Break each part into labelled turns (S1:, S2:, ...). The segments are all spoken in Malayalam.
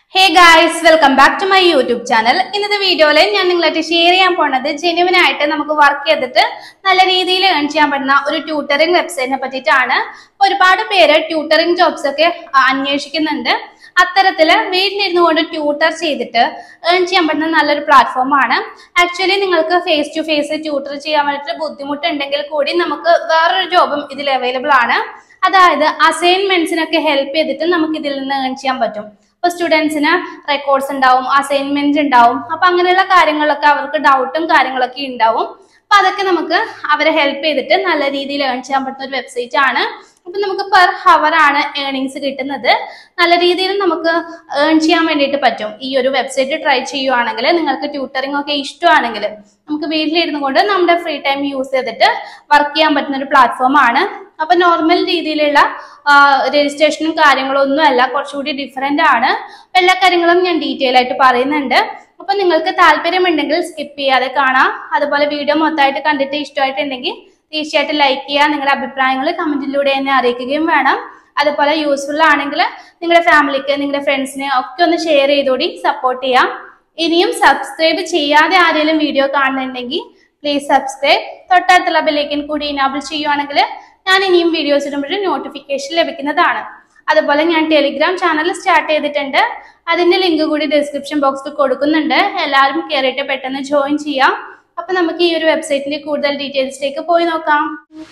S1: hey guys welcome back to my YouTube channel ഇന്നത്തെ വീഡിയോയിൽ ഞാൻ നിങ്ങളായിട്ട് ഷെയർ ചെയ്യാൻ പോണത് ജെന്യുവൻ ആയിട്ട് നമുക്ക് വർക്ക് ചെയ്തിട്ട് നല്ല രീതിയിൽ ഏൺ ചെയ്യാൻ പറ്റുന്ന ഒരു ട്യൂട്ടറിംഗ് വെബ്സൈറ്റിനെ പറ്റിയിട്ടാണ് അപ്പൊ ഒരുപാട് പേര് ട്യൂട്ടറിംഗ് ജോബ്സ് ഒക്കെ ആ, അന്വേഷിക്കുന്നുണ്ട് അത്തരത്തില് വീട്ടിലിരുന്നു കൊണ്ട് ട്യൂട്ടർ ചെയ്തിട്ട് ഏൺ ചെയ്യാൻ പറ്റുന്ന നല്ലൊരു പ്ലാറ്റ്ഫോം ആണ് ആക്ച്വലി നിങ്ങൾക്ക് ഫേസ് ടു ഫേസ് ട്യൂട്ടർ ചെയ്യാൻ വേണ്ടിയിട്ട് ബുദ്ധിമുട്ടുണ്ടെങ്കിൽ കൂടി നമുക്ക് വേറൊരു ജോബും ഇതിൽ അവൈലബിൾ ആണ് അതായത് അസൈൻമെന്റ്സിനൊക്കെ ഹെൽപ്പ് ചെയ്തിട്ട് നമുക്ക് ഇതിൽ നിന്ന് ഏൺ ചെയ്യാൻ പറ്റും ഇപ്പൊ സ്റ്റുഡൻസിന് റെക്കോർഡ്സ് ഉണ്ടാവും അസൈൻമെന്റ് ഉണ്ടാവും അപ്പൊ അങ്ങനെയുള്ള കാര്യങ്ങളൊക്കെ അവർക്ക് ഡൗട്ടും കാര്യങ്ങളൊക്കെ ഉണ്ടാവും അപ്പൊ അതൊക്കെ നമുക്ക് അവരെ ഹെൽപ്പ് ചെയ്തിട്ട് നല്ല രീതിയിൽ ഏൺ ചെയ്യാൻ പറ്റുന്ന ഒരു വെബ്സൈറ്റ് ആണ് അപ്പൊ നമുക്ക് പെർ ഹവർ ആണ് ഏണിങ്സ് കിട്ടുന്നത് നല്ല രീതിയിൽ നമുക്ക് ഏൺ ചെയ്യാൻ വേണ്ടിയിട്ട് പറ്റും ഈ ഒരു വെബ്സൈറ്റ് ട്രൈ ചെയ്യുവാണെങ്കിൽ നിങ്ങൾക്ക് ട്യൂട്ടറിംഗ് ഒക്കെ ഇഷ്ടമാണെങ്കിൽ നമുക്ക് വീട്ടിലിരുന്നു കൊണ്ട് നമ്മുടെ ഫ്രീ ടൈം യൂസ് ചെയ്തിട്ട് വർക്ക് ചെയ്യാൻ പറ്റുന്ന ഒരു പ്ലാറ്റ്ഫോം ആണ് അപ്പൊ നോർമൽ രീതിയിലുള്ള രജിസ്ട്രേഷനും കാര്യങ്ങളും ഒന്നും അല്ല കുറച്ചുകൂടി ഡിഫറെന്റ് ആണ് അപ്പൊ എല്ലാ കാര്യങ്ങളും ഞാൻ ഡീറ്റെയിൽ ആയിട്ട് പറയുന്നുണ്ട് അപ്പൊ നിങ്ങൾക്ക് താല്പര്യമുണ്ടെങ്കിൽ സ്കിപ്പ് ചെയ്യാതെ കാണാം അതുപോലെ വീഡിയോ മൊത്തമായിട്ട് കണ്ടിട്ട് ഇഷ്ടമായിട്ടുണ്ടെങ്കിൽ തീർച്ചയായിട്ടും ലൈക്ക് ചെയ്യുക നിങ്ങളുടെ അഭിപ്രായങ്ങൾ കമന്റിലൂടെ എന്നെ അറിയിക്കുകയും വേണം അതുപോലെ യൂസ്ഫുൾ ആണെങ്കിൽ നിങ്ങളുടെ ഫാമിലിക്ക് നിങ്ങളുടെ ഫ്രണ്ട്സിന് ഒക്കെ ഒന്ന് ഷെയർ ചെയ്തുകൂടി സപ്പോർട്ട് ചെയ്യാം ഇനിയും സബ്സ്ക്രൈബ് ചെയ്യാതെ ആരെങ്കിലും വീഡിയോ കാണുന്നുണ്ടെങ്കിൽ പ്ലീസ് സബ്സ്ക്രൈബ് തൊട്ടടുത്തുള്ള ബെല്ലൈക്കൻ കൂടി ഇനാബിൾ ചെയ്യുവാണെങ്കിൽ ഞാൻ ഇനിയും വീഡിയോസ് ഇടുമ്പോഴും നോട്ടിഫിക്കേഷൻ ലഭിക്കുന്നതാണ് അതുപോലെ ഞാൻ ടെലിഗ്രാം ചാനൽ സ്റ്റാർട്ട് ചെയ്തിട്ടുണ്ട് അതിന്റെ ലിങ്ക് കൂടി ഡിസ്ക്രിപ്ഷൻ ബോക്സിൽ കൊടുക്കുന്നുണ്ട് എല്ലാവരും കയറിയിട്ട് പെട്ടെന്ന് ജോയിൻ ചെയ്യാം അപ്പൊ നമുക്ക് ഈ ഒരു വെബ്സൈറ്റിന്റെ കൂടുതൽ ഡീറ്റെയിൽസിലേക്ക് പോയി നോക്കാം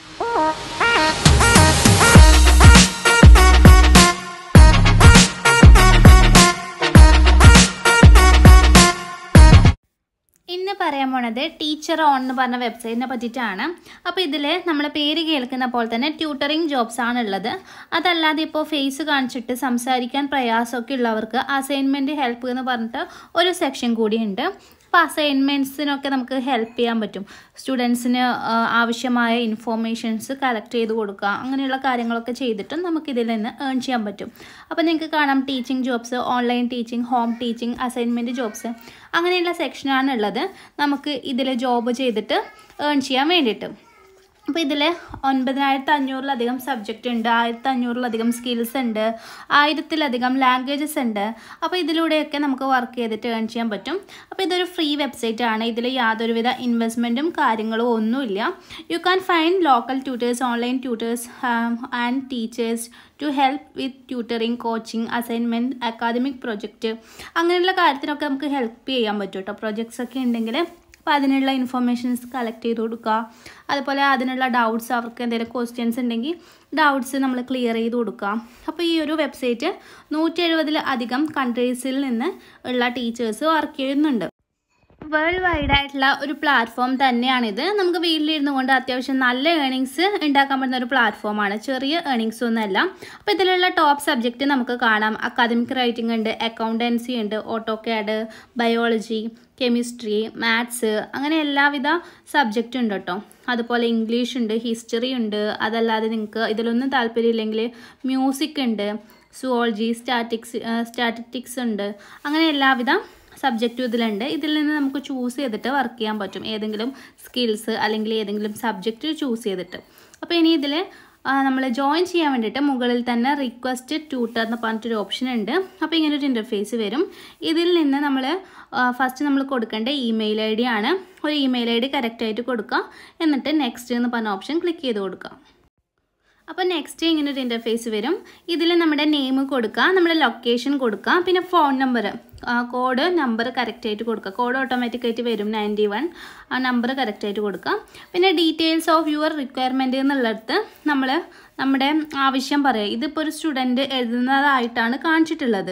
S1: ഇന്ന് പറയാൻ പോണത് ടീച്ചർ ഓൺ എന്ന് പറഞ്ഞ വെബ്സൈറ്റിനെ പറ്റിയിട്ടാണ് അപ്പോൾ ഇതിൽ നമ്മൾ പേര് കേൾക്കുന്ന പോലെ തന്നെ ട്യൂട്ടറിങ് ജോബ്സ് ആണുള്ളത് അതല്ലാതെ ഇപ്പോൾ ഫേസ് കാണിച്ചിട്ട് സംസാരിക്കാൻ പ്രയാസമൊക്കെ ഉള്ളവർക്ക് അസൈൻമെൻറ്റ് ഹെൽപ്പ് എന്ന് പറഞ്ഞിട്ട് ഒരു സെക്ഷൻ കൂടിയുണ്ട് അപ്പോൾ അസൈൻമെൻറ്റ്സിനൊക്കെ നമുക്ക് ഹെൽപ്പ് ചെയ്യാൻ പറ്റും സ്റ്റുഡൻസിന് ആവശ്യമായ ഇൻഫോർമേഷൻസ് കളക്ട് ചെയ്ത് കൊടുക്കുക അങ്ങനെയുള്ള കാര്യങ്ങളൊക്കെ ചെയ്തിട്ടും നമുക്ക് ഇതിൽ നിന്ന് ഏൺ ചെയ്യാൻ പറ്റും അപ്പോൾ നിങ്ങൾക്ക് കാണാം teaching jobs online teaching home teaching assignment jobs അങ്ങനെയുള്ള സെക്ഷനാണ് ഉള്ളത് നമുക്ക് ഇതിൽ ജോബ് ചെയ്തിട്ട് ഏൺ ചെയ്യാൻ വേണ്ടിയിട്ട് അപ്പോൾ ഇതിൽ ഒൻപതിനായിരത്തി അഞ്ഞൂറിലധികം സബ്ജക്റ്റ് ഉണ്ട് ആയിരത്തി അഞ്ഞൂറിലധികം സ്കിൽസ് ഉണ്ട് ആയിരത്തിലധികം ലാംഗ്വേജസ് ഉണ്ട് അപ്പോൾ ഇതിലൂടെയൊക്കെ നമുക്ക് വർക്ക് ചെയ്തിട്ട് ഏൺ ചെയ്യാൻ പറ്റും അപ്പോൾ ഇതൊരു ഫ്രീ വെബ്സൈറ്റ് ആണ് ഇതിൽ യാതൊരുവിധ ഇൻവെസ്റ്റ്മെൻറ്റും കാര്യങ്ങളും ഒന്നുമില്ല you can find local tutors online tutors and teachers to help with tutoring coaching assignment academic project അങ്ങനെയുള്ള കാര്യത്തിനൊക്കെ നമുക്ക് ഹെൽപ്പ് ചെയ്യാൻ പറ്റും കേട്ടോ പ്രൊജക്ട്സ് ഒക്കെ ഉണ്ടെങ്കിൽ അപ്പോൾ അതിനുള്ള ഇൻഫർമേഷൻസ് കളക്ട് ചെയ്ത് കൊടുക്കുക അതുപോലെ അതിനുള്ള ഡൗട്ട്സ് അവർക്ക് എന്തെങ്കിലും ക്വസ്റ്റ്യൻസ് ഉണ്ടെങ്കിൽ ഡൗട്ട്സ് നമ്മൾ ക്ലിയർ ചെയ്ത് കൊടുക്കുക അപ്പോൾ ഈ ഒരു വെബ്സൈറ്റ് നൂറ്റി എഴുപതിൽ അധികം കൺട്രീസിൽ നിന്ന് ഉള്ള ടീച്ചേഴ്സ് വർക്ക് ചെയ്യുന്നുണ്ട് വേൾഡ് വൈഡ് ആയിട്ടുള്ള ഒരു പ്ലാറ്റ്ഫോം തന്നെയാണിത് നമുക്ക് വീട്ടിലിരുന്നു കൊണ്ട് അത്യാവശ്യം നല്ല ഏണിങ്സ് ഉണ്ടാക്കാൻ പറ്റുന്ന ഒരു പ്ലാറ്റ്ഫോമാണ് ചെറിയ ഏണിങ്സ് ഒന്നുമല്ല അപ്പോൾ ഇതിലുള്ള ടോപ്പ് സബ്ജക്റ്റ് നമുക്ക് കാണാം അക്കാദമിക് റൈറ്റിംഗ് ഉണ്ട് അക്കൗണ്ടൻസി ഉണ്ട് AutoCAD biology chemistry maths അങ്ങനെ എല്ലാവിധ സബ്ജക്റ്റും ഉണ്ട് കേട്ടോ അതുപോലെ ഇംഗ്ലീഷ് ഉണ്ട് ഹിസ്റ്ററി ഉണ്ട് അതല്ലാതെ നിങ്ങൾക്ക് ഇതിലൊന്നും താല്പര്യമില്ലെങ്കിൽ മ്യൂസിക് ഉണ്ട് സുവോളജി സ്റ്റാറ്റിക്സ് സ്റ്റാറ്റിറ്റിക്സ് ഉണ്ട് അങ്ങനെ എല്ലാവിധ സബ്ജക്റ്റും ഇതിലുണ്ട് ഇതിൽ നിന്ന് നമുക്ക് ചൂസ് ചെയ്തിട്ട് വർക്ക് ചെയ്യാൻ പറ്റും ഏതെങ്കിലും സ്കിൽസ് അല്ലെങ്കിൽ ഏതെങ്കിലും സബ്ജക്റ്റ് ചൂസ് ചെയ്തിട്ട് അപ്പോൾ ഇനി ഇതിൽ നമ്മൾ ജോയിൻ ചെയ്യാൻ വേണ്ടിയിട്ട് മുകളിൽ തന്നെ റിക്വസ്റ്റ് ട്യൂട്ടർ എന്ന് പറഞ്ഞിട്ടൊരു ഓപ്ഷൻ ഉണ്ട് അപ്പോൾ ഇങ്ങനെ ഒരു ഇൻ്റർഫേസ് വരും ഇതിൽ നിന്ന് നമ്മൾ ഫസ്റ്റ് നമ്മൾ കൊടുക്കേണ്ട ഇമെയിൽ ഐ ഡി ആണ് ഒരു ഇമെയിൽ ഐ ഡി കറക്റ്റായിട്ട് കൊടുക്കുക എന്നിട്ട് നെക്സ്റ്റ് എന്ന് പറഞ്ഞ ഓപ്ഷൻ ക്ലിക്ക് ചെയ്ത് കൊടുക്കുക അപ്പോൾ നെക്സ്റ്റ് ഇങ്ങനെ ഒരു ഇൻ്റർഫേസ് വരും ഇതിൽ നമ്മുടെ നെയിം കൊടുക്കുക നമ്മുടെ ലൊക്കേഷൻ കൊടുക്കുക പിന്നെ ഫോൺ നമ്പർ കോഡ് നമ്പർ കറക്റ്റായിട്ട് കൊടുക്കുക കോഡ് ഓട്ടോമാറ്റിക്കായിട്ട് വരും നയൻറ്റി വൺ ആ നമ്പർ കറക്റ്റായിട്ട് കൊടുക്കുക പിന്നെ ഡീറ്റെയിൽസ് ഓഫ് യുവർ റിക്വയർമെൻറ്റ് എന്നുള്ളിടത്ത് നമ്മൾ നമ്മുടെ ആവശ്യം പറയുക ഇതിപ്പോൾ ഒരു സ്റ്റുഡൻറ്റ് എഴുതുന്നതായിട്ടാണ് കാണിച്ചിട്ടുള്ളത്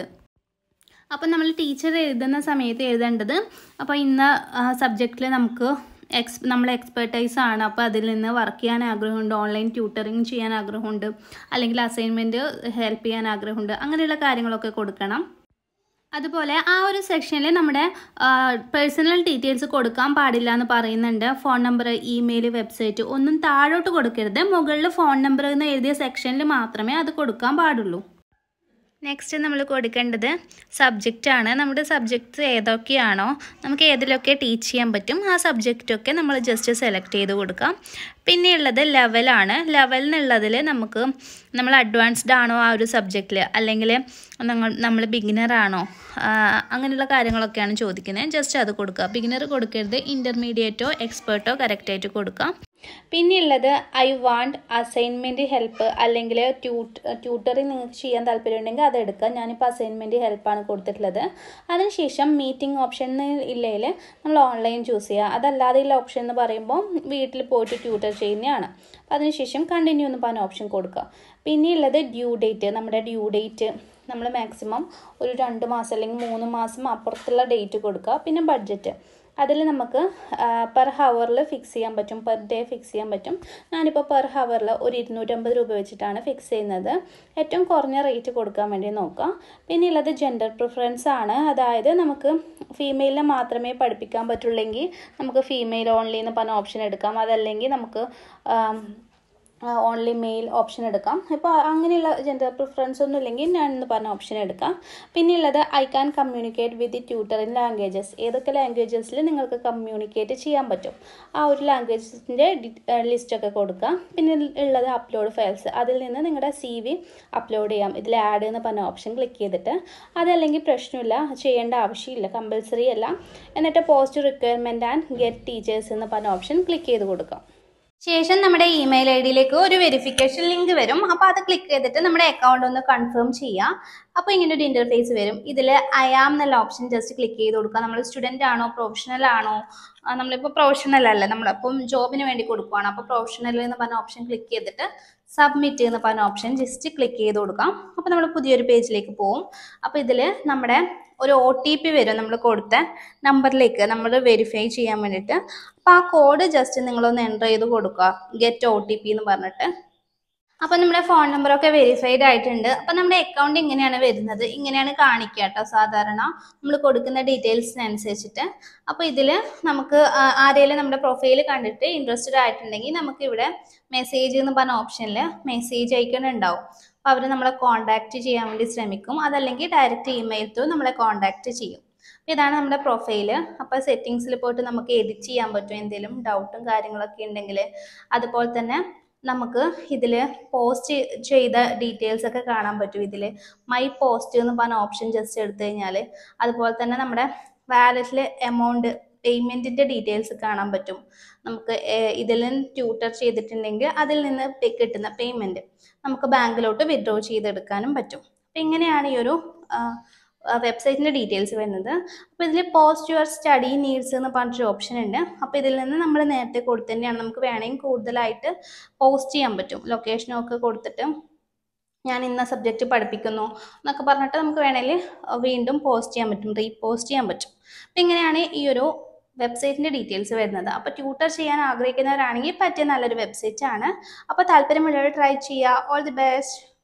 S1: അപ്പം നമ്മൾ ടീച്ചർ എഴുതുന്ന സമയത്ത് എഴുതേണ്ടത് അപ്പോൾ ഇന്ന സബ്ജക്റ്റിൽ നമുക്ക് എക്സ് നമ്മൾ എക്സ്പെർട്ടൈസ് ആണ് അപ്പോൾ അതിൽ നിന്ന് വർക്ക് ചെയ്യാൻ ആഗ്രഹമുണ്ട് ഓൺലൈൻ ട്യൂട്ടറിങ് ചെയ്യാൻ ആഗ്രഹമുണ്ട് അല്ലെങ്കിൽ അസൈൻമെൻറ്റ് ഹെൽപ്പ് ചെയ്യാൻ ആഗ്രഹമുണ്ട് അങ്ങനെയുള്ള കാര്യങ്ങളൊക്കെ കൊടുക്കണം അതുപോലെ ആ ഒരു സെക്ഷനിൽ നമ്മുടെ പേഴ്സണൽ ഡീറ്റെയിൽസ് കൊടുക്കാൻ പാടില്ല എന്ന് പറയുന്നുണ്ട് ഫോൺ നമ്പർ ഇമെയിൽ വെബ്സൈറ്റ് ഒന്നും താഴോട്ട് കൊടുക്കരുത് മുകളിൽ ഫോൺ നമ്പർ എന്ന് എഴുതിയ സെക്ഷനിൽ മാത്രമേ അത് കൊടുക്കാൻ പാടുള്ളൂ നെക്സ്റ്റ് നമ്മൾ കൊടുക്കേണ്ടത് സബ്ജക്റ്റാണ് നമ്മുടെ സബ്ജക്ട്സ് ഏതൊക്കെയാണോ നമുക്ക് ഏതിലൊക്കെ ടീച്ച് ചെയ്യാൻ പറ്റും ആ സബ്ജക്റ്റൊക്കെ നമ്മൾ ജസ്റ്റ് സെലക്ട് ചെയ്ത് കൊടുക്കാം പിന്നെയുള്ളത് ലെവലാണ് ലെവൽ എന്നുള്ളതിൽ നമുക്ക് നമ്മൾ അഡ്വാൻസ്ഡ് ആണോ ആ ഒരു സബ്ജക്റ്റിൽ അല്ലെങ്കിൽ നമ്മൾ നമ്മൾ ബിഗിനർ ആണോ അങ്ങനെയുള്ള കാര്യങ്ങളൊക്കെയാണ് ചോദിക്കുന്നത് ജസ്റ്റ് അത് കൊടുക്കുക ബിഗിനർ കൊടുക്കരുത് ഇൻ്റർമീഡിയറ്റോ എക്സ്പേർട്ടോ കറക്റ്റായിട്ട് കൊടുക്കാം പിന്നെയുള്ളത് ഐ വാണ്ട് അസൈൻമെൻറ്റ് ഹെൽപ്പ് അല്ലെങ്കിൽ ട്യൂട്ട് ട്യൂട്ടറിങ് നിങ്ങൾക്ക് ചെയ്യാൻ താല്പര്യമുണ്ടെങ്കിൽ അത് എടുക്കുക ഞാനിപ്പോൾ അസൈൻമെൻറ്റ് ഹെൽപ്പാണ് കൊടുത്തിട്ടുള്ളത് അതിനുശേഷം മീറ്റിംഗ് ഓപ്ഷൻ ഇല്ലെങ്കിൽ നമ്മൾ ഓൺലൈൻ ചൂസ് ചെയ്യുക അതല്ലാതെ ഉള്ള ഓപ്ഷൻ എന്ന് പറയുമ്പോൾ വീട്ടിൽ പോയിട്ട് ട്യൂട്ടർ ചെയ്യുന്നതാണ് അതിനുശേഷം കണ്ടിന്യൂ എന്ന് പറഞ്ഞ ഓപ്ഷൻ കൊടുക്കുക പിന്നെയുള്ളത് ഡ്യൂ ഡേറ്റ് നമ്മുടെ ഡ്യൂ ഡേറ്റ് നമ്മൾ മാക്സിമം ഒരു രണ്ട് മാസം അല്ലെങ്കിൽ മൂന്ന് മാസം അപ്പുറത്തുള്ള ഡേറ്റ് കൊടുക്കുക പിന്നെ ബഡ്ജറ്റ് അതിൽ നമുക്ക് പെർ ഹവറിൽ ഫിക്സ് ചെയ്യാൻ പറ്റും പെർ ഡേ ഫിക്സ് ചെയ്യാൻ പറ്റും ഞാനിപ്പോൾ പെർ ഹവറിൽ ഒരു ഇരുന്നൂറ്റമ്പത് രൂപ വെച്ചിട്ടാണ് ഫിക്സ് ചെയ്യുന്നത് ഏറ്റവും കുറഞ്ഞ റേറ്റ് കൊടുക്കാൻ വേണ്ടി നോക്കാം പിന്നെ ഉള്ളത് ജെൻഡർ പ്രിഫറൻസ് ആണ് അതായത് നമുക്ക് ഫീമെയിലിനെ മാത്രമേ പഠിപ്പിക്കാൻ പറ്റുള്ളെങ്കിൽ നമുക്ക് ഫീമെയിൽ ഓൺലി എന്ന് പറഞ്ഞ ഓപ്ഷൻ എടുക്കാം അതല്ലെങ്കിൽ നമുക്ക് ഓൺലി മെയിൽ ഓപ്ഷൻ എടുക്കാം ഇപ്പോൾ അങ്ങനെയുള്ള ജെൻഡർ പ്രിഫറൻസ് ഒന്നും ഇല്ലെങ്കിൽ ഞാൻ എന്ന് പറഞ്ഞ ഓപ്ഷൻ എടുക്കാം പിന്നെയുള്ളത് I can communicate with tutor in languages ഏതൊക്കെ ലാംഗ്വേജസിൽ നിങ്ങൾക്ക് കമ്മ്യൂണിക്കേറ്റ് ചെയ്യാൻ പറ്റും ആ ഒരു ലാംഗ്വേജസിൻ്റെ ലിസ്റ്റൊക്കെ കൊടുക്കുക പിന്നെ ഉള്ളത് അപ്ലോഡ് ഫയൽസ് അതിൽ നിന്ന് നിങ്ങളുടെ സി വി അപ്ലോഡ് ചെയ്യാം ഇതിൽ ആഡ് എന്ന് പറഞ്ഞ ഓപ്ഷൻ ക്ലിക്ക് ചെയ്തിട്ട് അതല്ലെങ്കിൽ പ്രശ്നമില്ല ചെയ്യേണ്ട ആവശ്യമില്ല കമ്പൽസറി അല്ല എന്നിട്ട് post requirement and get teachers എന്ന് പറഞ്ഞ ഓപ്ഷൻ ക്ലിക്ക് ചെയ്ത് കൊടുക്കാം ശേഷം നമ്മുടെ ഇമെയിൽ ഐ ഡിയിലേക്ക് ഒരു വെരിഫിക്കേഷൻ ലിങ്ക് വരും അപ്പോൾ അത് ക്ലിക്ക് ചെയ്തിട്ട് നമ്മുടെ അക്കൗണ്ട് ഒന്ന് കൺഫേം ചെയ്യാം അപ്പോൾ ഇങ്ങനെ ഒരു ഇൻ്റർഫേസ് വരും ഇതിൽ ഐ ആം എന്നുള്ള ഓപ്ഷൻ ജസ്റ്റ് ക്ലിക്ക് ചെയ്ത് കൊടുക്കുക നമ്മൾ സ്റ്റുഡൻ്റ് ആണോ പ്രൊഫഷണൽ ആണോ നമ്മളിപ്പോൾ പ്രൊഫഷണൽ അല്ല നമ്മളപ്പം ജോബിന് വേണ്ടി കൊടുക്കുകയാണ് അപ്പോൾ പ്രൊഫഷണൽ എന്ന് പറഞ്ഞ ഓപ്ഷൻ ക്ലിക്ക് ചെയ്തിട്ട് സബ്മിറ്റ് എന്ന് പറഞ്ഞ ഓപ്ഷൻ ജസ്റ്റ് ക്ലിക്ക് ചെയ്ത് കൊടുക്കാം അപ്പോൾ നമ്മൾ പുതിയൊരു പേജിലേക്ക് പോകും അപ്പോൾ ഇതിൽ നമ്മുടെ ഒരു ഒ ടി പി വരും നമ്മൾ കൊടുത്ത നമ്പറിലേക്ക് നമ്മൾ വെരിഫൈ ചെയ്യാൻ വേണ്ടിയിട്ട് അപ്പോൾ ആ കോഡ് ജസ്റ്റ് നിങ്ങളൊന്ന് എൻ്റർ ചെയ്ത് കൊടുക്കുക ഗെറ്റ് ഒ ടി പി എന്ന് പറഞ്ഞിട്ട് അപ്പോൾ നമ്മുടെ ഫോൺ നമ്പറൊക്കെ വെരിഫൈഡ് ആയിട്ടുണ്ട് അപ്പോൾ നമ്മുടെ അക്കൗണ്ട് ഇങ്ങനെയാണ് വരുന്നത് ഇങ്ങനെയാണ് കാണിക്കുക കേട്ടോ സാധാരണ നമ്മൾ കൊടുക്കുന്ന ഡീറ്റെയിൽസിനനുസരിച്ചിട്ട് അപ്പോൾ ഇതിൽ നമുക്ക് ആരെങ്കിലും നമ്മുടെ പ്രൊഫൈൽ കണ്ടിട്ട് ഇൻട്രസ്റ്റഡ് ആയിട്ടുണ്ടെങ്കിൽ നമുക്ക് ഇവിടെ മെസ്സേജ് എന്ന് പറഞ്ഞ ഓപ്ഷനിൽ മെസ്സേജ് അയക്കണുണ്ടാവും അപ്പോൾ അവർ നമ്മളെ കോൺടാക്റ്റ് ചെയ്യാൻ വേണ്ടി ശ്രമിക്കും അതല്ലെങ്കിൽ ഡയറക്റ്റ് ഇമെയിൽ ത്രൂ നമ്മളെ കോൺടാക്റ്റ് ചെയ്യും അപ്പോൾ ഇതാണ് നമ്മുടെ പ്രൊഫൈൽ അപ്പോൾ സെറ്റിങ്സിൽ പോയിട്ട് നമുക്ക് എഡിറ്റ് ചെയ്യാൻ പറ്റും എന്തെങ്കിലും ഡൗട്ടും കാര്യങ്ങളൊക്കെ ഉണ്ടെങ്കിൽ അതുപോലെ തന്നെ നമുക്ക് ഇതിൽ പോസ്റ്റ് ചെയ്ത ഡീറ്റെയിൽസ് ഒക്കെ കാണാൻ പറ്റും ഇതിൽ മൈ പോസ്റ്റ് എന്ന് പറഞ്ഞ ഓപ്ഷൻ ജസ്റ്റ് എടുത്തു കഴിഞ്ഞാൽ അതുപോലെ തന്നെ നമ്മുടെ വാലറ്റിൽ എമൗണ്ട് പേയ്മെൻറ്റിൻ്റെ ഡീറ്റെയിൽസ് കാണാൻ പറ്റും നമുക്ക് ഇതിൽ ട്യൂട്ടർ ചെയ്തിട്ടുണ്ടെങ്കിൽ അതിൽ നിന്ന് കിട്ടുന്ന പേയ്മെൻറ്റ് നമുക്ക് ബാങ്കിലോട്ട് വിഡ്രോ ചെയ്തെടുക്കാനും പറ്റും അപ്പം ഇങ്ങനെയാണ് ഈ ഒരു വെബ്സൈറ്റിൻ്റെ ഡീറ്റെയിൽസ് വരുന്നത് അപ്പോൾ ഇതിൽ പോസ്റ്റ് യുവർ സ്റ്റഡി നീഡ്സ് എന്ന് പറഞ്ഞൊരു ഓപ്ഷൻ ഉണ്ട് അപ്പോൾ ഇതിൽ നിന്ന് നമ്മൾ നേരത്തെ കൊടുത്തു തന്നെയാണ് നമുക്ക് വേണമെങ്കിൽ കൂടുതലായിട്ട് പോസ്റ്റ് ചെയ്യാൻ പറ്റും ലൊക്കേഷനൊക്കെ കൊടുത്തിട്ട് ഞാൻ ഇന്ന സബ്ജക്റ്റ് പഠിപ്പിക്കുന്നു എന്നൊക്കെ പറഞ്ഞിട്ട് നമുക്ക് വേണമെങ്കിൽ വീണ്ടും പോസ്റ്റ് ചെയ്യാൻ പറ്റും റീപോസ്റ്റ് ചെയ്യാൻ പറ്റും അപ്പം ഇങ്ങനെയാണ് ഈ ഒരു വെബ്സൈറ്റിൻ്റെ ഡീറ്റെയിൽസ് വരുന്നത് അപ്പോൾ ട്യൂട്ടർ ചെയ്യാൻ ആഗ്രഹിക്കുന്നവരാണെങ്കിൽ പറ്റിയ നല്ലൊരു വെബ്സൈറ്റ് ആണ് അപ്പോൾ താല്പര്യമുള്ളവർ ട്രൈ ചെയ്യുക ഓൾ ദി ബെസ്റ്റ്